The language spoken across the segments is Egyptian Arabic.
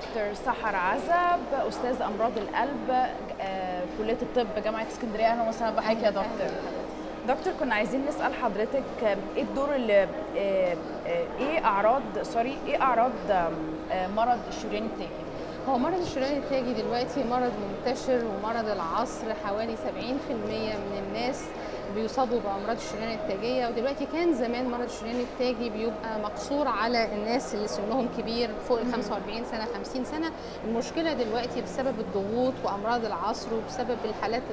دكتور سحر عزب استاذ امراض القلب آه، كليه الطب جامعه اسكندريه اهلا وسهلا بحضرتك يا دكتور دكتور كنا عايزين نسال حضرتك آه، ايه الدور اللي آه، آه، ايه اعراض سوري ايه اعراض آم، آه، مرض الشريان التاجي هو مرض الشريان التاجي دلوقتي مرض منتشر ومرض العصر حوالي 70% من الناس بيصابوا بامراض الشريان التاجيه ودلوقتي كان زمان مرض الشريان التاجي بيبقى مقصور على الناس اللي سنهم كبير فوق ال 45 سنه 50 سنه المشكله دلوقتي بسبب الضغوط وامراض العصر وبسبب الحالات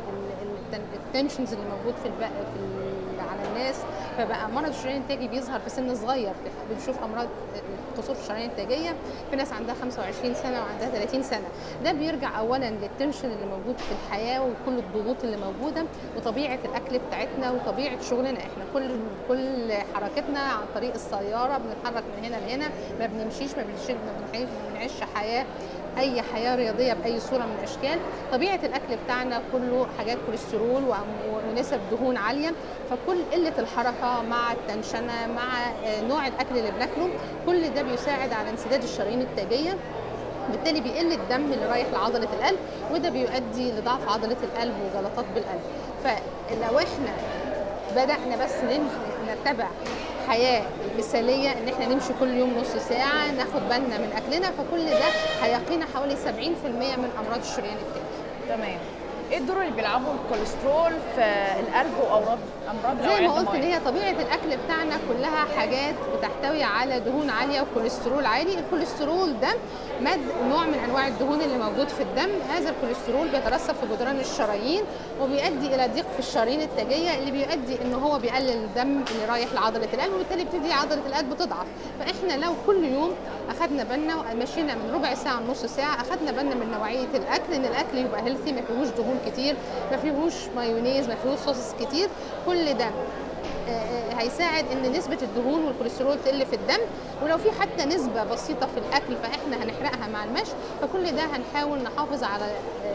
التنشنز اللي موجود في البق في ال- على الناس فبقى مرض الشريان التاجي بيظهر في سن صغير بنشوف امراض قصور الشرايين التاجيه في ناس عندها 25 سنه وعندها 30 سنه ده بيرجع اولا للتنشن اللي موجود في الحياه وكل الضغوط اللي موجوده وطبيعه الاكل بتاعتنا وطبيعه شغلنا احنا كل كل حركتنا عن طريق السياره بنتحرك من هنا لهنا ما بنمشيش ما بنعيش ما بنعيش- ما بنعيش حياه اي حياه رياضيه باي صوره من الاشكال طبيعه الاكل بتاعنا كله حاجات كوليسترول وأم- ونسب دهون عاليه فكل قله الحركه مع التنشنه مع آه، نوع الاكل اللي بناكله كل ده بيساعد على انسداد الشرايين التاجيه بالتالي بيقل الدم اللي رايح لعضله القلب وده بيؤدي لضعف عضله القلب وجلطات بالقلب فلو احنا بدانا بس نمشي نتبع حياه مثاليه ان احنا نمشي كل يوم نص ساعه ناخد بالنا من اكلنا فكل ده هيقينا حوالي 70% من امراض الشريان التاجي تمام ايه الدور اللي بيلعبه الكوليسترول في القلب وامراض امراض زي الأوعية ما قلت ان الدموية؟ هي طبيعه الاكل بتاعنا كلها حاجات بتحتوي على دهون عاليه وكوليسترول عالي الكوليسترول ده مد نوع من انواع الدهون اللي موجود في الدم هذا الكوليسترول بيترسب في جدران الشرايين وبيؤدي الى ضيق في الشرايين التاجيه اللي بيؤدي ان هو بيقلل الدم اللي رايح لعضله القلب وبالتالي بتبتدي عضله القلب تضعف فاحنا لو كل يوم اخدنا بالنا ومشينا من ربع ساعه لنص ساعه اخدنا بالنا من نوعيه الاكل ان الاكل يبقى هيلثي ما فيهوش دهون كتير ما فيهوش مايونيز ما فيهوش صوص كتير كل ده آه، آه، هيساعد ان نسبه الدهون والكوليسترول تقل في الدم ولو في حتى نسبه بسيطه في الاكل فاحنا هنحرقها مع المشي فكل ده هنحاول نحافظ على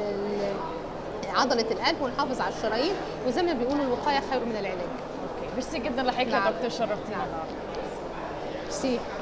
ال- عضله القلب ونحافظ على الشرايين وزي ما بيقولوا الوقايه خير من العلاج اوكي ميرسي جدا لحضرتك يا نعم. دكتور شرفتينا نعم. النهارده ميرسي